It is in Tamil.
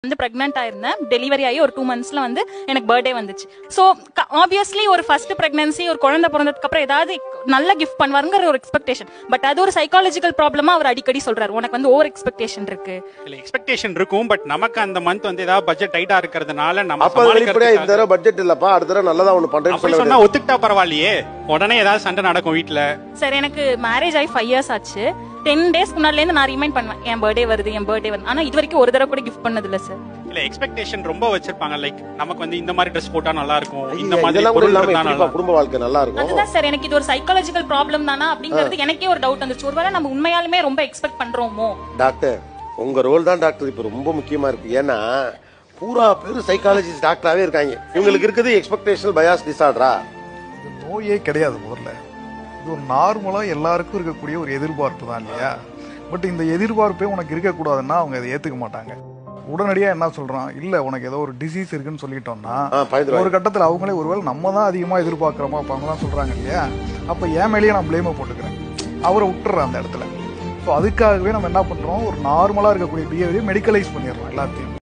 வந்து பிரெக்னென்ட் ஆயிருந்தேன் டெலிவரி ஆகி ஒரு டூ மந்த்ஸ்ல வந்து எனக்கு பர்த்டே வந்துச்சு ஸோ ஆப்வியஸ்லி ஒரு ஃபர்ஸ்ட் பிரெக்னன்சி ஒரு குழந்தை பிறந்ததுக்கு அப்புறம் ஏதாவது நல்ல கிஃப்ட் பண்ணுவாருங்கிற ஒரு எக்ஸ்பெக்டேஷன் பட் அது ஒரு சைக்காலஜிக்கல் ப்ராப்ளமா அவர் அடிக்கடி சொல்றாரு உனக்கு வந்து ஓவர் எக்ஸ்பெக்டேஷன் இருக்கு இல்ல எக்ஸ்பெக்டேஷன் இருக்கும் பட் நமக்கு அந்த மந்த் வந்து ஏதாவது பட்ஜெட் டைட்டா இருக்கிறதுனால நம்ம அப்ப அது வெளிப்படையா இந்த சமாளிக்கிறதுக்காக- தடவை பட்ஜெட் இல்லப்பா அடுத்த தடவை நல்லதா ஒண்ணு பண்றேன்னு அப்படி சொல்ல சொன்னா வேண்டியது. ஒத்துக்கிட்டா பரவாயில்லையே உடனே ஏதாவது சண்டை நடக்கும் வீட்ல சார் எனக்கு மேரேஜ் ஆகி ஃபைவ் இயர்ஸ் ஆச்சு டென் டேஸ் முன்னாடில இருந்து நான் ரிமைண்ட் பண்ணுவேன் என் பர்த்டே வருது என் பர்த்டே வருது ஆனா இது வரைக்கும் ஒரு தடவை கூட கிஃப்ட் பண்ணது இல்ல சார் இல்ல எக்ஸ்பெக்டேஷன் ரொம்ப வச்சிருப்பாங்க லைக் நமக்கு வந்து இந்த மாதிரி ட்ரெஸ் போட்டா நல்லா இருக்கும் இந்த ஐயா, மாதிரி இதெல்லாம் கூட பொருள் இல்லாம இருந்தா எப்படிப்பா நல்லா குடும்ப வாழ்க்கை நல்லா இருக்கும் அதுதான் சார் எனக்கு இது ஒரு சைக்காலஜிக்கல் ப்ராப்ளம் தானா அப்படிங்கிறது எனக்கே ஒரு டவுட் வந்துச்சு ஒருவேளை நம்ம உண்மையாலுமே ரொம்ப எக்ஸ்பெக்ட் பண்றோமோ டாக்டர் உங்க ரோல் தான் டாக்டர் இப்ப ரொம்ப முக்கியமா இருக்கு ஏன்னா பூரா பேரு சைக்காலஜிஸ்ட் டாக்டராவே இருக்காங்க இவங்களுக்கு இருக்குது எக்ஸ்பெக்டேஷன் பயாஸ் டிசார்டரா இது நோயே கிடையாது முதல்ல இது ஒரு நார்மலா எல்லாருக்கும் இருக்கக்கூடிய ஒரு எதிர்பார்ப்பு தான் இல்லையா பட் இந்த எதிர்பார்ப்பே உனக்கு இருக்கக்கூடாதுன்னா அவங்க அதை ஏத்துக்க மாட்டாங்க உடனடியா என்ன சொல்றான் இல்ல உனக்கு ஏதோ ஒரு டிசீஸ் இருக்குன்னு சொல்லிட்டோம்னா ஆ, பயந்துருவாங்க. ஒரு கட்டத்துல அவங்களே ஒருவேளை நம்ம தான் அதிகமா எதிர்பார்க்கிறோமா அப்ப அவங்க தான் சொல்றாங்க இல்லையா அப்ப என் மேலேயே நான் பிளேமை போட்டுக்கிறேன் அவரை விட்டுறேன் அந்த இடத்துல ஸோ அதுக்காகவே நம்ம என்ன பண்றோம் ஒரு நார்மலா இருக்கக்கூடிய பிஹேவியர் மெடிக்கலைஸ் பண்ணிடுறோம் எல்லாத்தையும்